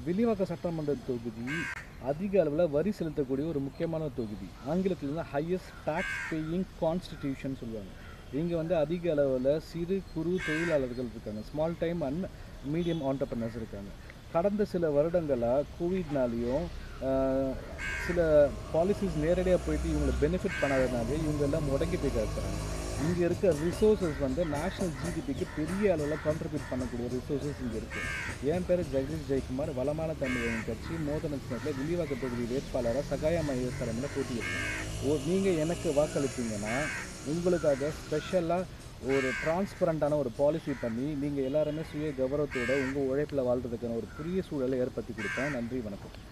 வில்லிவாக்கம் சட்டமன்ற தொகுதி அதிக அளவில் வரி செலுத்தக்கூடிய ஒரு முக்கியமான தொகுதி ஆங்கிலத்தில் வந்து ஹையஸ்ட் டேக்ஸ் பேயிங் கான்ஸ்டிடியூஷன் சொல்லுவாங்க இங்கே வந்து அதிக அளவில் சிறு குறு தொழிலாளர்கள் இருக்காங்க small time and medium entrepreneurs இருக்காங்க கடந்த சில வருடங்களாக கோவிட்னாலேயும் சில பாலிசிஸ் நேரடியாக போயிட்டு இவங்களை பெனிஃபிட் பண்ணாதனாலே இவங்க எல்லாம் முடங்கி போய் கிடக்குறாங்க இங்கே இருக்க ரிசோர்ஸஸ் வந்து நேஷ்னல் ஜிடிபிக்கு பெரிய அளவில் கான்ட்ரிபியூட் பண்ணக்கூடிய ரிசோர்ஸஸ் இங்கே இருக்குது என் பேர் ஜெகதீஷ் ஜெயக்குமார் வளமான தமிழகம் கட்சி மோதன சின்னத்தில் வில்லிவாக்க தொகுதி வேட்பாளராக சகாய மைய தலைமையில் போட்டியிருக்கேன் ஓ நீங்கள் எனக்கு வாக்களித்தீங்கன்னா உங்களுக்காக ஸ்பெஷலாக ஒரு டிரான்ஸ்பரண்ட்டான ஒரு பாலிசி பண்ணி நீங்கள் எல்லாருமே சுய கௌரவத்தோட உங்கள் உழைப்பில் வாழ்றதுக்கான ஒரு புதிய சூழலை ஏற்படுத்தி கொடுப்பேன் நன்றி வணக்கம்